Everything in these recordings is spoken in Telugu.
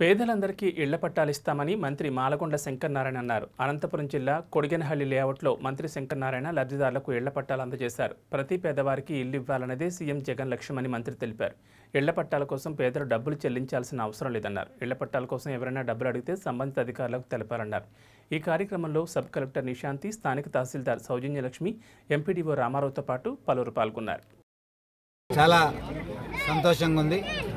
పేదలందరికీ ఇళ్ల పట్టాలిస్తామని మంత్రి మాలకొండ శంకరనారాయణ అన్నారు అనంతపురం జిల్లా కొడిగనహళ్లి లేఅవుట్లో మంత్రి శంకరనారాయణ లబ్ధిదారులకు ఇళ్ల పట్టాలు అందజేశారు ప్రతి పేదవారికి ఇల్లు ఇవ్వాలన్నదే సీఎం జగన్ లక్ష్యమని మంత్రి తెలిపారు ఇళ్ల పట్టాల కోసం పేదలు డబ్బులు చెల్లించాల్సిన అవసరం లేదన్నారు ఇళ్ల పట్టాల కోసం ఎవరైనా డబ్బులు అడిగితే సంబంధిత అధికారులకు తెలపాలన్నారు ఈ కార్యక్రమంలో సబ్ కలెక్టర్ నిశాంతి స్థానిక తహసీల్దార్ సౌజన్యలక్ష్మి ఎంపీడీఓ రామారావుతో పాటు పలువురు పాల్గొన్నారు చాలా సంతోషంగా ఉంది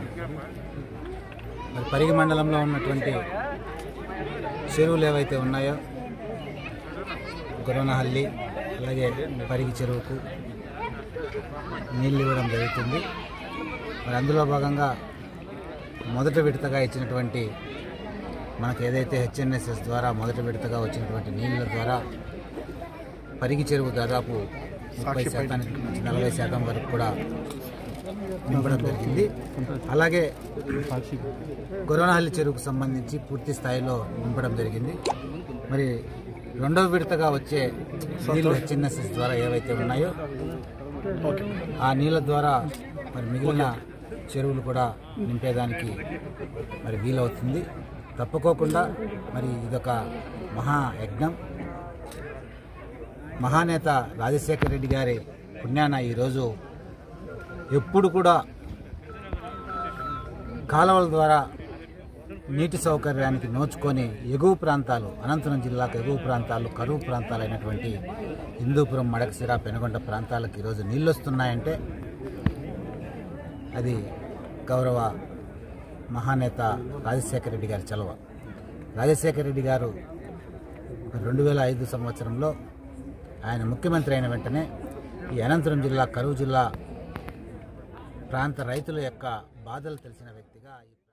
మరి పరిగి మండలంలో ఉన్నటువంటి చెరువులు ఏవైతే ఉన్నాయో గురవనహల్లి అలాగే పరిగి చెరువుకు నీళ్ళు ఇవ్వడం జరుగుతుంది మరి అందులో భాగంగా మొదటి విడతగా ఇచ్చినటువంటి మనకు ఏదైతే హెచ్ఎన్ఎస్ఎస్ ద్వారా మొదటి విడతగా వచ్చినటువంటి నీళ్ళ ద్వారా పరిగి చెరువు దాదాపు ముప్పై శాతానికి నుంచి నలభై శాతం వరకు కూడా నింపడం జరిగింది అలాగే గొరవనహల్లి చెరువుకు సంబంధించి పూర్తి స్థాయిలో నింపడం జరిగింది మరి రెండవ విడతగా వచ్చే నీళ్లు హెచ్ఎన్ఎస్ఎస్ ద్వారా ఏవైతే ఉన్నాయో ఆ నీళ్ళ ద్వారా మరి మిగిలిన చెరువులు కూడా నింపేదానికి మరి వీలవుతుంది తప్పుకోకుండా మరి ఇదొక మహా యజ్ఞం మహానేత రాజశేఖర రెడ్డి గారి పుణ్యాన ఈరోజు ఎప్పుడు కూడా కాలువల ద్వారా నీటి సౌకర్యానికి నోచుకొని ఎగువ ప్రాంతాలు అనంతపురం జిల్లాకు ఎగువ ప్రాంతాలు కరువు ప్రాంతాలైనటువంటి హిందూపురం మడకసిర పెనుగొండ ప్రాంతాలకు ఈరోజు నీళ్ళు వస్తున్నాయంటే అది గౌరవ మహానేత రాజశేఖర రెడ్డి గారి చలవ రాజశేఖర రెడ్డి గారు రెండు వేల ఐదు సంవత్సరంలో ఆయన ముఖ్యమంత్రి అయిన వెంటనే ఈ అనంతపురం జిల్లా కరువు జిల్లా ప్రాంత రైతుల యొక్క బాధలు తెలిసిన వ్యక్తిగా